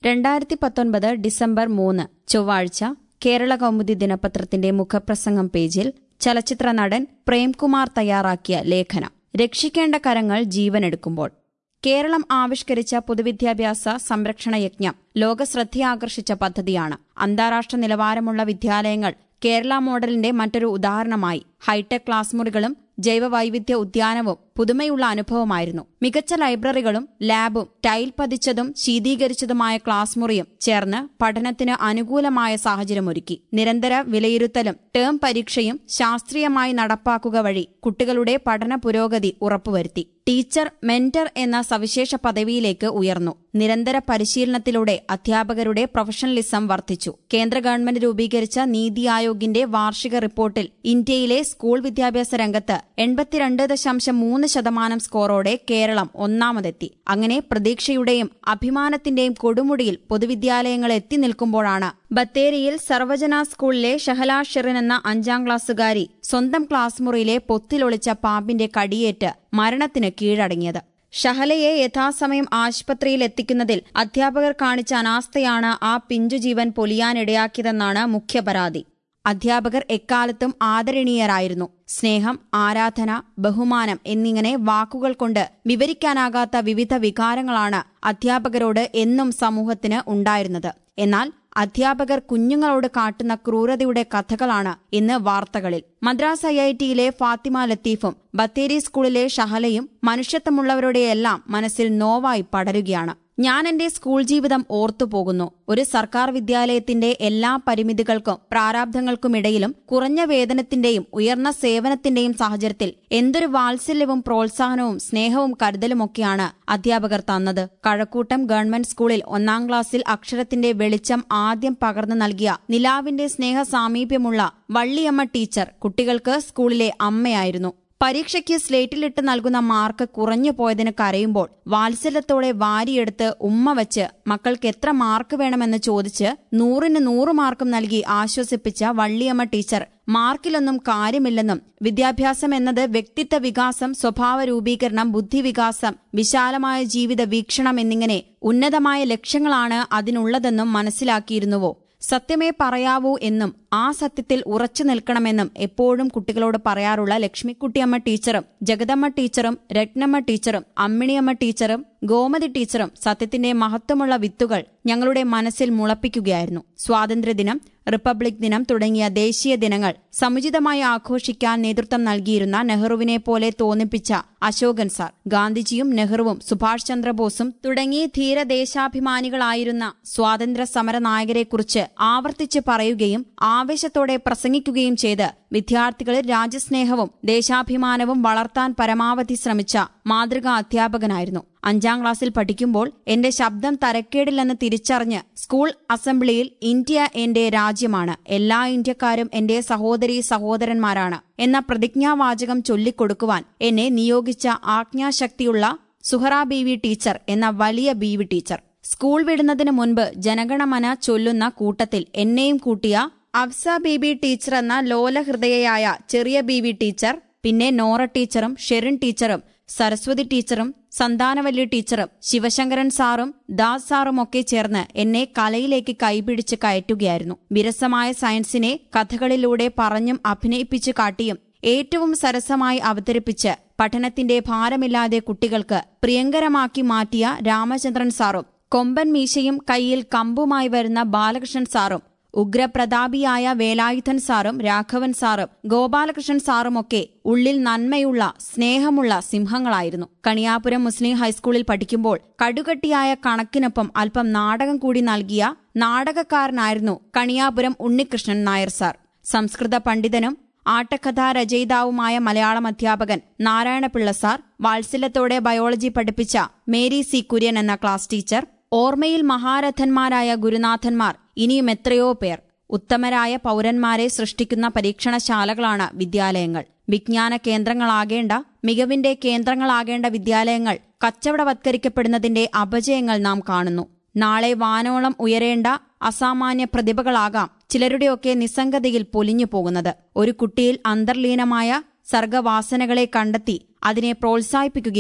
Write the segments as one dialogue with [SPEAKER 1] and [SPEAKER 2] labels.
[SPEAKER 1] രണ്ടായിരത്തി പത്തൊൻപത് ഡിസംബർ മൂന്ന് ചൊവ്വാഴ്ച കേരള കൗമുദി ദിനപത്രത്തിന്റെ മുഖപ്രസംഗം പേജിൽ ചലച്ചിത്ര നടൻ പ്രേംകുമാർ തയ്യാറാക്കിയ ലേഖനം രക്ഷിക്കേണ്ട കരങ്ങൾ ജീവനെടുക്കുമ്പോൾ കേരളം ആവിഷ്കരിച്ച പൊതുവിദ്യാഭ്യാസ സംരക്ഷണ യജ്ഞം ലോകശ്രദ്ധയാകർഷിച്ച പദ്ധതിയാണ് അന്താരാഷ്ട്ര നിലവാരമുള്ള വിദ്യാലയങ്ങൾ കേരള മോഡലിന്റെ മറ്റൊരു ഉദാഹരണമായി ഹൈടെക് ക്ലാസ് മുറികളും ജൈവവൈവിധ്യ ഉദ്യാനവും പുതുമയുള്ള അനുഭവമായിരുന്നു മികച്ച ലൈബ്രറികളും ലാബും ടൈൽ പതിച്ചതും ശീതീകരിച്ചതുമായ ക്ലാസ് മുറിയും ചേർന്ന് പഠനത്തിന് അനുകൂലമായ സാഹചര്യമൊരുക്കി നിരന്തര വിലയിരുത്തലും ടേം പരീക്ഷയും ശാസ്ത്രീയമായി നടപ്പാക്കുക വഴി കുട്ടികളുടെ പഠന പുരോഗതി ഉറപ്പുവരുത്തി ടീച്ചർ മെന്റർ എന്ന സവിശേഷ പദവിയിലേക്ക് ഉയർന്നു നിരന്തര പരിശീലനത്തിലൂടെ അധ്യാപകരുടെ പ്രൊഫഷണലിസം വർദ്ധിച്ചു കേന്ദ്ര ഗവൺമെന്റ് രൂപീകരിച്ച നീതി ആയോഗിന്റെ വാർഷിക റിപ്പോർട്ടിൽ ഇന്ത്യയിലെ സ്കൂൾ വിദ്യാഭ്യാസ രംഗത്ത് എൺപത്തിരണ്ട് ദശാംശം മൂന്ന് ശതമാനം സ്കോറോടെ കേരളം ഒന്നാമതെത്തി അങ്ങനെ പ്രതീക്ഷയുടെയും അഭിമാനത്തിന്റെയും കൊടുമുടിയിൽ പൊതുവിദ്യാലയങ്ങൾ എത്തി നിൽക്കുമ്പോഴാണ് ബത്തേരിയിൽ സർവജന സ്കൂളിലെ ഷഹല ഷെറിൻ എന്ന അഞ്ചാം ക്ലാസ്സുകാരി സ്വന്തം ക്ലാസ് മുറിയിലെ പൊത്തിലൊളിച്ച പാമ്പിന്റെ കടിയേറ്റ് മരണത്തിന് കീഴടങ്ങിയത് ഷഹലയെ യഥാസമയം ആശുപത്രിയിൽ എത്തിക്കുന്നതിൽ അധ്യാപകർ കാണിച്ച അനാസ്ഥയാണ് ആ പിഞ്ചുജീവൻ പൊലിയാനിടയാക്കിയതെന്നാണ് മുഖ്യ പരാതി അധ്യാപകർ എക്കാലത്തും ആദരണീയരായിരുന്നു സ്നേഹം ആരാധന ബഹുമാനം എന്നിങ്ങനെ വാക്കുകൾ കൊണ്ട് വിവരിക്കാനാകാത്ത വിവിധ വികാരങ്ങളാണ് അധ്യാപകരോട് എന്നും സമൂഹത്തിന് ഉണ്ടായിരുന്നത് എന്നാൽ അധ്യാപകർ കുഞ്ഞുങ്ങളോട് കാട്ടുന്ന ക്രൂരതയുടെ കഥകളാണ് ഇന്ന് വാർത്തകളിൽ മദ്രാസ് ഐ ഐ ടിയിലെ ഫാത്തിമ ലത്തീഫും ബത്തേരി സ്കൂളിലെ ഷഹലയും മനുഷ്യത്വമുള്ളവരുടെയെല്ലാം മനസ്സിൽ നോവായി പടരുകയാണ് ഞാൻ എന്റെ സ്കൂൾ ജീവിതം ഓർത്തുപോകുന്നു ഒരു സർക്കാർ വിദ്യാലയത്തിന്റെ എല്ലാ പരിമിതികൾക്കും പ്രാരാബ്ധങ്ങൾക്കുമിടയിലും കുറഞ്ഞ വേതനത്തിന്റെയും ഉയർന്ന സേവനത്തിന്റെയും സാഹചര്യത്തിൽ എന്തൊരു വാത്സല്യവും പ്രോത്സാഹനവും സ്നേഹവും കരുതലുമൊക്കെയാണ് അധ്യാപകർ തന്നത് കഴക്കൂട്ടം ഗവൺമെന്റ് സ്കൂളിൽ ഒന്നാം ക്ലാസ്സിൽ അക്ഷരത്തിന്റെ വെളിച്ചം ആദ്യം പകർന്നു നൽകിയ നിലാവിന്റെ സ്നേഹ സാമീപ്യമുള്ള വള്ളിയമ്മ ടീച്ചർ കുട്ടികൾക്ക് സ്കൂളിലെ അമ്മയായിരുന്നു പരീക്ഷയ്ക്ക് സ്ലേറ്റിലിട്ട് നൽകുന്ന മാർക്ക് കുറഞ്ഞു പോയതിന് കരയുമ്പോൾ വാത്സല്യത്തോടെ വാരിയെടുത്ത് ഉമ്മ വച്ച് മക്കൾക്ക് എത്ര മാർക്ക് വേണമെന്ന് ചോദിച്ച് നൂറിന് നൂറ് മാർക്കും നൽകി ആശ്വസിപ്പിച്ച വള്ളിയമ്മ ടീച്ചർ മാർക്കിലൊന്നും കാര്യമില്ലെന്നും വിദ്യാഭ്യാസം എന്നത് വ്യക്തിത്വ വികാസം സ്വഭാവ രൂപീകരണം ബുദ്ധിവികാസം വിശാലമായ ജീവിത വീക്ഷണം എന്നിങ്ങനെ ഉന്നതമായ ലക്ഷ്യങ്ങളാണ് അതിനുള്ളതെന്നും മനസ്സിലാക്കിയിരുന്നുവോ സത്യമേ പറയാവൂ എന്നും ആ സത്യത്തിൽ ഉറച്ചു നിൽക്കണമെന്നും എപ്പോഴും കുട്ടികളോട് പറയാറുള്ള ലക്ഷ്മിക്കുട്ടിയമ്മ ടീച്ചറും ജഗദമ്മ ടീച്ചറും രത്നമ്മ ടീച്ചറും അമ്മിണിയമ്മ ടീച്ചറും ഗോമതി ടീച്ചറും സത്യത്തിന്റെ മഹത്വമുള്ള വിത്തുകൾ ഞങ്ങളുടെ മനസ്സിൽ മുളപ്പിക്കുകയായിരുന്നു സ്വാതന്ത്ര്യദിനം റിപ്പബ്ലിക് ദിനം തുടങ്ങിയ ദേശീയ ദിനങ്ങൾ സമുചിതമായി ആഘോഷിക്കാൻ നേതൃത്വം നൽകിയിരുന്ന നെഹ്റുവിനെ പോലെ തോന്നിപ്പിച്ച അശോകൻ സാർ ഗാന്ധിജിയും നെഹ്റുവും സുഭാഷ് ചന്ദ്രബോസും തുടങ്ങി ധീരദേശാഭിമാനികളായിരുന്ന സ്വാതന്ത്ര്യ സമര നായകരെക്കുറിച്ച് ആവർത്തിച്ച് പറയുകയും ആവേശത്തോടെ പ്രസംഗിക്കുകയും ചെയ്ത് വിദ്യാർത്ഥികളിൽ രാജ്യസ്നേഹവും ദേശാഭിമാനവും വളർത്താൻ പരമാവധി ശ്രമിച്ച മാതൃകാ അധ്യാപകനായിരുന്നു അഞ്ചാം ക്ലാസ്സിൽ പഠിക്കുമ്പോൾ എന്റെ ശബ്ദം തരക്കേടില്ലെന്ന് തിരിച്ചറിഞ്ഞ് സ്കൂൾ അസംബ്ലിയിൽ ഇന്ത്യ എന്റെ രാജ്യമാണ് എല്ലാ ഇന്ത്യക്കാരും എന്റെ സഹോദരി സഹോദരന്മാരാണ് എന്ന പ്രതിജ്ഞാവാചകം ചൊല്ലിക്കൊടുക്കുവാൻ എന്നെ നിയോഗിച്ച ആജ്ഞാശക്തിയുള്ള സുഹറ ബീവി ടീച്ചർ എന്ന വലിയ ബീവി ടീച്ചർ സ്കൂൾ വിടുന്നതിന് മുൻപ് ജനഗണമന ചൊല്ലുന്ന കൂട്ടത്തിൽ എന്നെയും കൂട്ടിയ അഫ്സ ബീബി ടീച്ചർ എന്ന ലോലഹൃദയയായ ചെറിയ ബീവി ടീച്ചർ പിന്നെ നോറ ടീച്ചറും ഷെറിൻ ടീച്ചറും സരസ്വതി ടീച്ചറും സന്താനവല്ലി ടീച്ചറും ശിവശങ്കരൻ സാറും ദാസ് സാറും ഒക്കെ ചേർന്ന് എന്നെ കലയിലേക്ക് കൈപിടിച്ച് കയറ്റുകയായിരുന്നു വിരസമായ സയൻസിനെ കഥകളിലൂടെ പറഞ്ഞും അഭിനയിപ്പിച്ചു കാട്ടിയും ഏറ്റവും സരസമായി അവതരിപ്പിച്ച് പഠനത്തിന്റെ ഭാരമില്ലാതെ കുട്ടികൾക്ക് പ്രിയങ്കരമാക്കി മാറ്റിയ രാമചന്ദ്രൻ സാറും കൊമ്പൻ മീശയും കയ്യിൽ കമ്പുമായി വരുന്ന ബാലകൃഷ്ണൻ സാറും ഉഗ്രപ്രതാപിയായ വേലായുധൻ സാറും രാഘവൻ സാറും ഗോപാലകൃഷ്ണൻ സാറുമൊക്കെ ഉള്ളിൽ നന്മയുള്ള സ്നേഹമുള്ള സിംഹങ്ങളായിരുന്നു കണിയാപുരം മുസ്ലിം ഹൈസ്കൂളിൽ പഠിക്കുമ്പോൾ കടുകട്ടിയായ കണക്കിനൊപ്പം അല്പം നാടകം കൂടി നൽകിയ നാടകക്കാരനായിരുന്നു കണിയാപുരം ഉണ്ണികൃഷ്ണൻ നായർ സാർ സംസ്കൃത പണ്ഡിതനും ആട്ടക്കഥാ രചയിതാവുമായ മലയാളം അധ്യാപകൻ നാരായണപിള്ള സാർ വാത്സല്യത്തോടെ ബയോളജി പഠിപ്പിച്ച മേരി സി കുര്യൻ എന്ന ക്ലാസ് ടീച്ചർ ഓർമ്മയിൽ മഹാരഥന്മാരായ ഗുരുനാഥന്മാർ ഇനിയും എത്രയോ പേർ ഉത്തമരായ പൗരന്മാരെ സൃഷ്ടിക്കുന്ന പരീക്ഷണശാലകളാണ് വിദ്യാലയങ്ങൾ വിജ്ഞാന കേന്ദ്രങ്ങളാകേണ്ട മികവിന്റെ കേന്ദ്രങ്ങളാകേണ്ട വിദ്യാലയങ്ങൾ കച്ചവടവത്കരിക്കപ്പെടുന്നതിന്റെ അപജയങ്ങൾ നാം കാണുന്നു നാളെ വാനോളം ഉയരേണ്ട അസാമാന്യ പ്രതിഭകളാകാം ചിലരുടെയൊക്കെ നിസ്സംഗതയിൽ പൊലിഞ്ഞു പോകുന്നത് ഒരു കുട്ടിയിൽ അന്തർലീനമായ സർഗവാസനകളെ കണ്ടെത്തി അതിനെ പ്രോത്സാഹിപ്പിക്കുകയും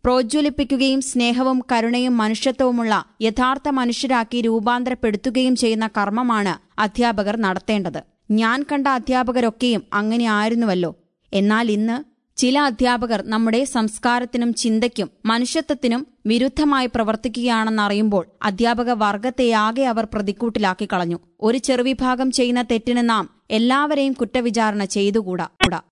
[SPEAKER 1] പ്രോജ്വലിപ്പിക്കുകയും സ്നേഹവും കരുണയും മനുഷ്യത്വവുമുള്ള യഥാർത്ഥ മനുഷ്യരാക്കി രൂപാന്തരപ്പെടുത്തുകയും ചെയ്യുന്ന കർമ്മമാണ് അധ്യാപകർ നടത്തേണ്ടത് ഞാൻ കണ്ട അധ്യാപകരൊക്കെയും അങ്ങനെ ആയിരുന്നുവല്ലോ എന്നാൽ ഇന്ന് ചില അധ്യാപകർ നമ്മുടെ സംസ്കാരത്തിനും ചിന്തയ്ക്കും മനുഷ്യത്വത്തിനും വിരുദ്ധമായി പ്രവർത്തിക്കുകയാണെന്നറിയുമ്പോൾ അധ്യാപക വർഗത്തെയാകെ അവർ പ്രതിക്കൂട്ടിലാക്കി കളഞ്ഞു ഒരു ചെറുവിഭാഗം ചെയ്യുന്ന തെറ്റിന് നാം എല്ലാവരെയും കുറ്റവിചാരണ ചെയ്തുകൂടാ